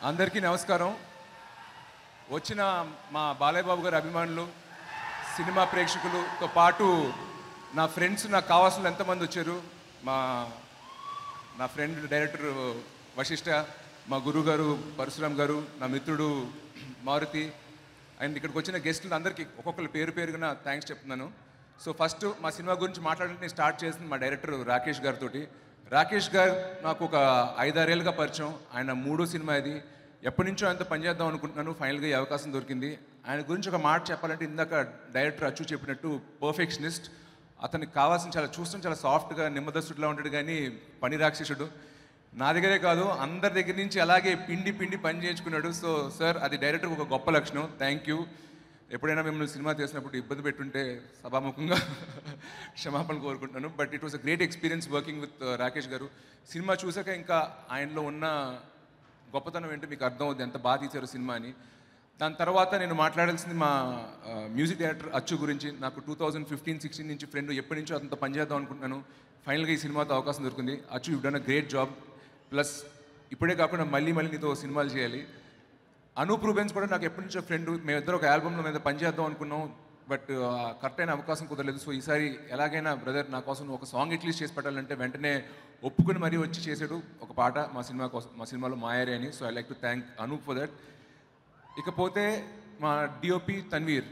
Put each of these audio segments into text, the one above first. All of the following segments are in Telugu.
అందరికీ నమస్కారం వచ్చిన మా బాలయ్య బాబు గారి అభిమానులు సినిమా ప్రేక్షకులతో పాటు నా ఫ్రెండ్స్ నాకు కావాల్సిన ఎంతమంది వచ్చారు మా నా ఫ్రెండ్ డైరెక్టర్ వశిష్ఠ మా గురువు గారు పరశురామ్ గారు నా మిత్రుడు మారుతి అండ్ ఇక్కడికి వచ్చిన గెస్టులు అందరికీ ఒక్కొక్కరు పేరు పేరుగా థ్యాంక్స్ చెప్తున్నాను సో ఫస్ట్ మా సినిమా గురించి మాట్లాడంటే నేను స్టార్ట్ చేసింది మా డైరెక్టర్ రాకేష్ గారితో రాకేష్ గారు నాకు ఒక ఐదారేళ్ళుగా పరిచయం ఆయన మూడో సినిమా ఇది ఎప్పటి నుంచో ఆయనతో పనిచేద్దాం అనుకుంటున్నాను ఫైనల్గా ఈ అవకాశం దొరికింది ఆయన గురించి ఒక మాట చెప్పాలంటే ఇందాక డైరెక్టర్ అచ్చు చెప్పినట్టు పర్ఫెక్షనిస్ట్ అతనికి కావాల్సిన చాలా చూస్తాం చాలా సాఫ్ట్గా నిమ్మదస్తుడిలా ఉంటాడు కానీ పని రాక్షసుడు నా దగ్గరే కాదు అందరి దగ్గర నుంచి అలాగే పిండి పిండి పని చేయించుకున్నాడు సో సార్ అది డైరెక్టర్ ఒక గొప్ప లక్షణం థ్యాంక్ యూ ఎప్పుడైనా మిమ్మల్ని సినిమా తీసినప్పుడు ఇబ్బంది పెట్టుంటే సభాముఖంగా క్షమాపణ కోరుకుంటున్నాను but it was a great experience working with Rakesh garu cinema చూసాక ఇంకా ఆయనలో ఉన్న గొప్పతనం ఏంటో మీకు అర్థం అవుతుంది ఎంత బాగా తీశారు సినిమా అని దాని తర్వాత నేను మాట్లాడాల్సింది మా మ్యూజిక్ డైరెక్టర్ అచ్చు గురించి నాకు టూ థౌజండ్ ఫిఫ్టీన్ సిక్స్టీన్ నుంచి ఫ్రెండ్ ఎప్పటి నుంచో అతనితో పనిచేద్దాం అనుకుంటున్నాను ఫైనల్గా ఈ సినిమాతో అవకాశం దొరికింది Achu you done a great job plus ఇప్పుడే కాకుండా మళ్ళీ మళ్ళీ నీతో సినిమాలు చేయాలి అనూప్ రూబెన్స్ కూడా నాకు ఎప్పటి నుంచో ఫ్రెండ్ మేమిద్దరు ఒక ఆల్బమ్లో మీద పనిచేద్దాం అనుకున్నాం బట్ కరెక్ట్ అయిన అవకాశం కుదరలేదు సో ఈసారి ఎలాగైనా బ్రదర్ నా కోసం నువ్వు ఒక సాంగ్ అట్లీస్ట్ చేసి పెట్టాలంటే వెంటనే ఒప్పుకుని మరీ వచ్చి చేసాడు ఒక పాట మా సినిమా కోసం మా సినిమాలో మాయారి అని so I like to thank Anup for that ఇకపోతే మా డిఓపి తన్వీర్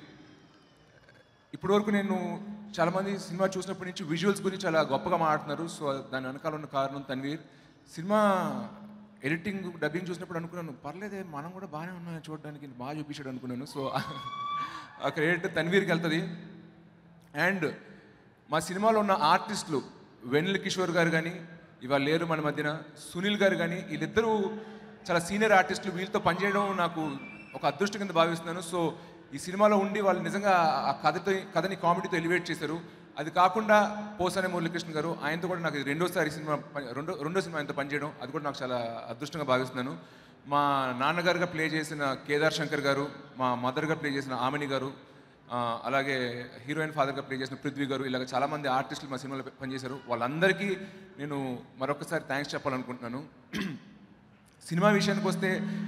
ఇప్పటి వరకు నేను చాలామంది సినిమా చూసినప్పటి నుంచి విజువల్స్ గురించి చాలా గొప్పగా మాట్లాడుతున్నారు సో దాని వెనకాల ఉన్న కారణం తన్వీర్ సినిమా ఎడిటింగ్ డబ్బింగ్ చూసినప్పుడు అనుకున్నాను పర్లేదే మనం కూడా బాగానే ఉన్నాం చూడడానికి బాగా చూపించాడు అనుకున్నాను సో ఆ క్రెడిట్ తన్వీర్కి వెళ్తుంది అండ్ మా సినిమాలో ఉన్న ఆర్టిస్టులు వెన్నెల కిషోర్ గారు కానీ ఇవాళ లేరు మన మధ్యన సునీల్ గారు కానీ వీళ్ళిద్దరూ చాలా సీనియర్ ఆర్టిస్టులు వీళ్ళతో పనిచేయడం నాకు ఒక అదృష్టం కింద భావిస్తున్నాను సో ఈ సినిమాలో ఉండి వాళ్ళు నిజంగా ఆ కథతో కథని కామెడీతో ఎలివేట్ చేశారు అది కాకుండా పోసాని మురళీకృష్ణ గారు ఆయనతో కూడా నాకు ఇది రెండోసారి సినిమా పని- రెండో రెండో సినిమా ఆయనతో పనిచేయడం అది కూడా నాకు చాలా అదృష్టంగా భావిస్తున్నాను మా నాన్నగారుగా ప్లే చేసిన కేదార్ శంకర్ గారు మా మదర్గా ప్లే చేసిన ఆమెని గారు ఆ, అలాగే హీరోయిన్ ఫాదర్గా ప్లే చేసిన పృథ్వీ గారు ఇలాగ చాలామంది ఆర్టిస్టులు మా సినిమాలో పనిచేశారు వాళ్ళందరికీ నేను మరొకసారి థ్యాంక్స్ చెప్పాలనుకుంటున్నాను సినిమా విషయానికి వస్తే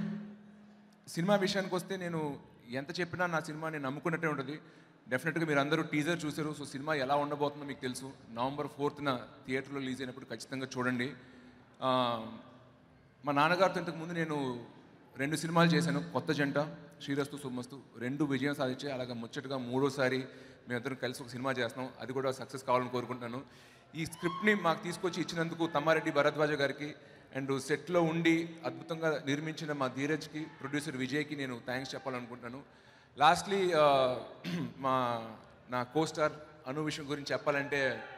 సినిమా విషయానికి వస్తే నేను ఎంత చెప్పినా నా సినిమా నేను నమ్ముకున్నట్టే ఉంటుంది డెఫినెట్గా మీరు అందరూ టీజర్ చూశారు సో సినిమా ఎలా ఉండబోతుందో మీకు తెలుసు నవంబర్ ఫోర్త్న థియేటర్లో రిలీజ్ అయినప్పుడు ఖచ్చితంగా చూడండి ఆ, మా నాన్నగారితో ఇంతకు ముందు నేను రెండు సినిమాలు చేశాను కొత్త జంట శ్రీరస్తు సుమస్తు రెండు విజయం సాధించి అలాగే ముచ్చటగా మూడోసారి మేమిద్దరం కలిసి ఒక సినిమా చేస్తున్నాం అది కూడా సక్సెస్ కావాలని కోరుకుంటున్నాను ఈ స్క్రిప్ట్ని మాకు తీసుకొచ్చి ఇచ్చినందుకు తమ్మారెడ్డి భరద్వాజ గారికి అండ్ సెట్లో ఉండి అద్భుతంగా నిర్మించిన మా ధీరజ్కి ప్రొడ్యూసర్ విజయ్కి నేను థ్యాంక్స్ చెప్పాలనుకుంటున్నాను లాస్ట్లీ మా నా కోస్టార్ అను విషయం గురించి చెప్పాలంటే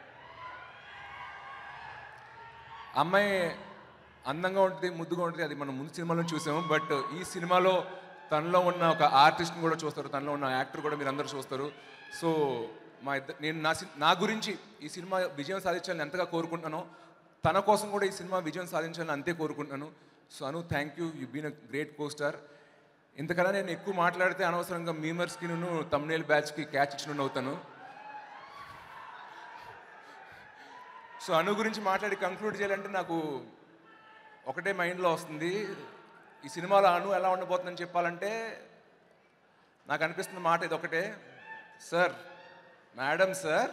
అమ్మాయి అందంగా ఉంటుంది ముద్దుగా ఉంటుంది అది మనం ముందు సినిమాలో చూసాము బట్ ఈ సినిమాలో తనలో ఉన్న ఒక ఆర్టిస్ట్ని కూడా చూస్తారు తనలో ఉన్న యాక్టర్ కూడా మీరు అందరూ చూస్తారు సో మా ఇద్దరు నేను నా సి- నా గురించి ఈ సినిమా విజయం సాధించాలని ఎంతగా కోరుకుంటున్నానో తన కోసం కూడా ఈ సినిమా విజయం సాధించాలని అంతే కోరుకుంటున్నాను so Anu thank you you been a great costar ఇంతకన్నా నేను ఎక్కువ మాట్లాడితే అనవసరంగా మీమర్స్కి నేను తమ్నేల్ బ్యాచ్కి క్యాచ్ ఇచ్చిన అవుతాను సో అను గురించి మాట్లాడి కంక్లూడ్ చేయాలంటే నాకు ఒకటే మైండ్లో వస్తుంది ఈ సినిమాలో అను ఎలా ఉండబోతుందని చెప్పాలంటే నాకు అనిపిస్తున్న మాట ఇది ఒకటే సార్ మేడం సార్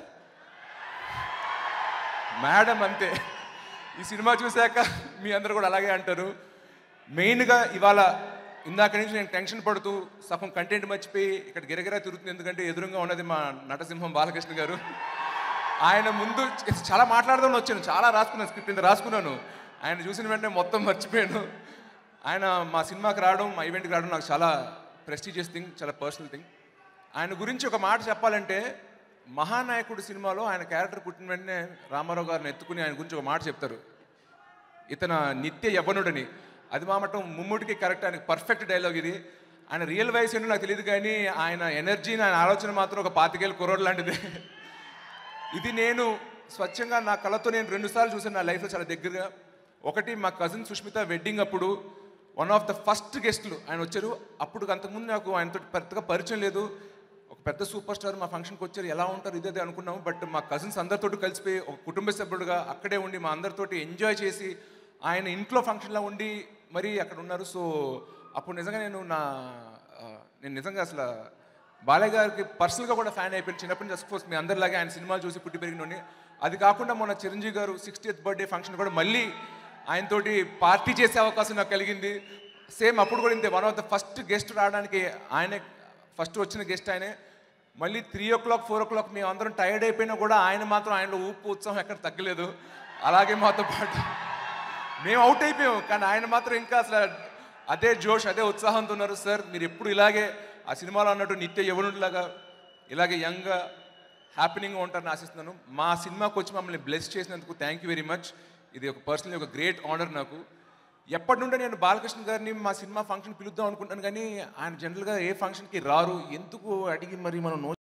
మేడం అంతే ఈ సినిమా చూశాక మీ అందరూ కూడా అలాగే అంటారు మెయిన్గా ఇవాళ ఇందాక నుంచి నేను టెన్షన్ పడుతూ సగం కంటెంట్ మర్చిపోయి ఇక్కడ గిరగిరా తిరుగుతుంది ఎందుకంటే ఎదురుగా ఉన్నది మా నటసింహం బాలకృష్ణ గారు ఆయన ముందు చాలా మాట్లాడదామని వచ్చాను చాలా రాసుకున్నాను స్క్రిప్ట్ ఇంత రాసుకున్నాను ఆయన చూసిన వెంటనే మొత్తం మర్చిపోయాను ఆయన మా సినిమాకి రావడం మా ఈవెంట్కి రావడం నాకు చాలా ప్రెస్టీజియస్ థింగ్ చాలా పర్సనల్ థింగ్ ఆయన గురించి ఒక మాట చెప్పాలంటే మహానాయకుడు సినిమాలో ఆయన క్యారెక్టర్ పుట్టిన వెంటనే రామారావు గారిని ఎత్తుకుని ఆయన గురించి ఒక మాట చెప్తారు ఇతను నిత్య యవ్వనుడని అది మామటం ముమ్ముడికి కరెక్ట్ ఆయనకి పర్ఫెక్ట్ డైలాగ్ ఇది ఆయన రియల్ వయసు ఏంటో నాకు తెలియదు కానీ ఆయన ఎనర్జీని ఆయన ఆలోచన మాత్రం ఒక పాతికేళ్ళ కుర్రోడు లాంటిది ఇది నేను స్వచ్ఛంగా నా కళతో నేను రెండుసార్లు చూసాను నా లైఫ్లో చాలా దగ్గరగా ఒకటి మా కజిన్ సుష్మిత వెడ్డింగ్ అప్పుడు వన్ ఆఫ్ ద ఫస్ట్ గెస్ట్లు ఆయన వచ్చారు అప్పుడు అంతకుముందు నాకు ఆయనతో పెద్దగా పరిచయం లేదు ఒక పెద్ద సూపర్ స్టార్ మా ఫంక్షన్కి వచ్చారు ఎలా ఉంటారు ఇదే అనుకున్నాము బట్ మా కజిన్స్ అందరితోటి కలిసిపోయి ఒక కుటుంబ సభ్యుడుగా అక్కడే ఉండి మా అందరితోటి ఎంజాయ్ చేసి ఆయన ఇంట్లో ఫంక్షన్లో ఉండి మరీ అక్కడ ఉన్నారు సో అప్పుడు నిజంగా నేను నా ఆ, నేను నిజంగా అసలు బాలయ్య గారికి పర్సనల్గా కూడా ఫ్యాన్ అయిపోయింది చిన్నప్పటి నుంచి కోర్స్ మీ అందరిలాగే ఆయన సినిమాలు చూసి పుట్టి పెరిగినోని అది కాకుండా మొన్న చిరంజీవి గారు సిక్స్టీయత్ బర్త్డే ఫంక్షన్ కూడా మళ్ళీ ఆయనతోటి పార్టీ చేసే అవకాశం నాకు కలిగింది సేమ్ అప్పుడు కూడా ఇంతే one of the first guest రావడానికి ఆయనే ఫస్ట్ వచ్చిన గెస్ట్ ఆయనే మళ్ళీ three o'clock four o'clock మేము అందరం టైర్డ్ అయిపోయినా కూడా ఆయన మాత్రం ఆయనలో ఊపు ఉత్సాహం ఎక్కడ తగ్గలేదు అలాగే మాతో పాటు మేము అవుట్ అయిపోయాం కానీ ఆయన మాత్రం ఇంకా అసలు అదే జోష్ అదే ఉత్సాహంతో ఉన్నారు సార్ మీరు ఎప్పుడు ఇలాగే ఆ సినిమాలో అన్నట్టు నిత్య యవనుడిలాగా ఇలాగే యంగ్గా హ్యాపీనింగ్గా ఉంటారని ఆశిస్తున్నాను మా సినిమాకి వచ్చి మమ్మల్ని బ్లెస్ చేసినందుకు థ్యాంక్ యూ వెరీ మచ్ ఇది ఒక పర్సనలీ ఒక గ్రేట్ ఆనర్ నాకు ఎప్పటి నుండో నేను బాలకృష్ణ గారిని మా సినిమా ఫంక్షన్ పిలుద్దాం అనుకుంటాను కానీ ఆయన జనరల్గా ఏ ఫంక్షన్కి రారు ఎందుకు అడిగి మరి మనం నో